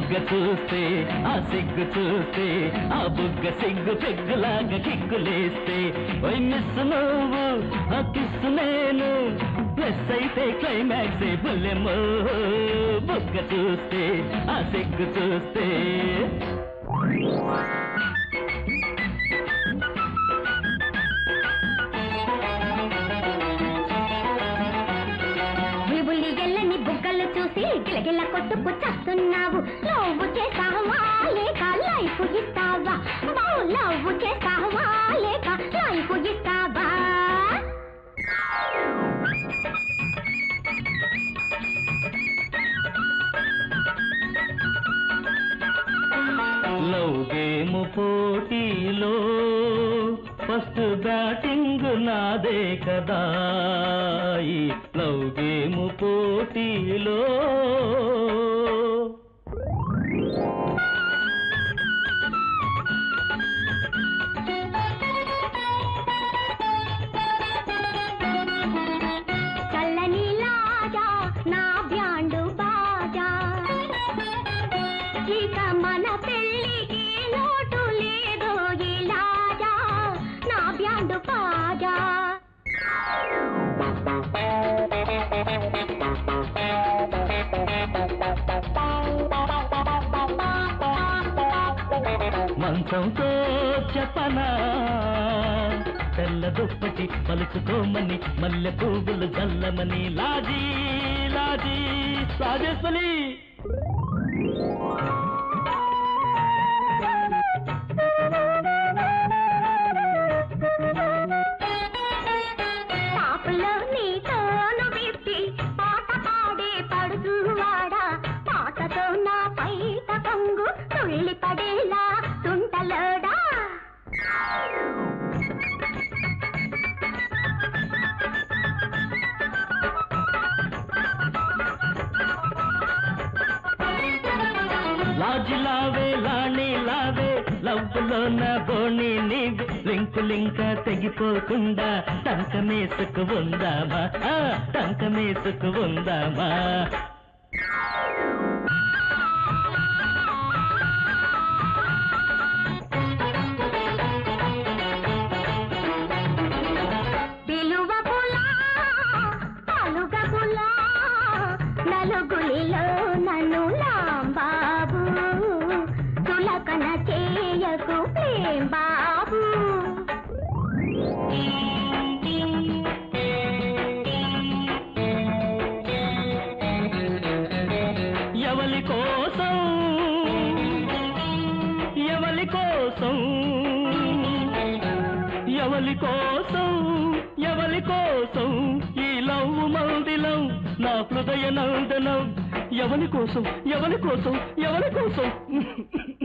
బుగ్గ చూస్తే ఆ సిగ్గు చూస్తే ఆ బుగ్గ సిగ్గు పెగ్గులాగా కిక్కులేస్తే ఓయ్ మిస్ నువ్వు ఆ కిస్సు నేను ప్లస్ అయితే క్లైమాక్స్ బుల్లెమ్మో బుగ్గ చూస్తే ఆ సిగ్గు చూస్తే విబుల్లి ఎల్లని బుగ్గలు చూసి గిలగిల కొట్టుకు చస్తున్నావు లవ్ చేస్తావా లేక లైఫ్ ఇస్తావా ఓ, లవ్ చేస్తావా లేక లైఫ్ ఇస్తావా లవ్ గేమ్ పోటీలో ఫస్ట్ బ్యాటింగ్ నాదే కదా ఈ లవ్ గేమ్ పోటీలో చల్లని లాజా నా బ్యాండు బాజా ఇక మన పెళ్ళికి లోటు లేదు ఇలాజా నా బ్యాండు బాజా మంచంతో చెప్పనా తెల్ల దుప్పటి పలుచుకోమని మల్లె పువ్వులు జల్లమని లాజీ లాజీ లాజేశ్వలి టాపులో నీతోను విప్పి పాట పాడే పడుచువాడా పాటతో నా పైట పొంగు తుళ్ళి పడేలా తుంటలోడా లాజి లావే లాణి లావే లవ్వులో నా బోణి నీవే లింకు లింక తెగిపోకుండా టంకమేసుకు ఉందామా ఆ, టంకమేసుకు ఉందామా పిలువకులా పలుగకులా నలుగులిలో నన్ను లాంబాబు తులకన చేయకు ప్రేమ్ బాబు ఎవలి కోసం ఎవలి కోసం ఎవలి కోసం ఎవలి కోసం ఈ లవ్ మందిలం నా హృదయ నందనం ఎవలి కోసం ఎవలి కోసం ఎవలి కోసం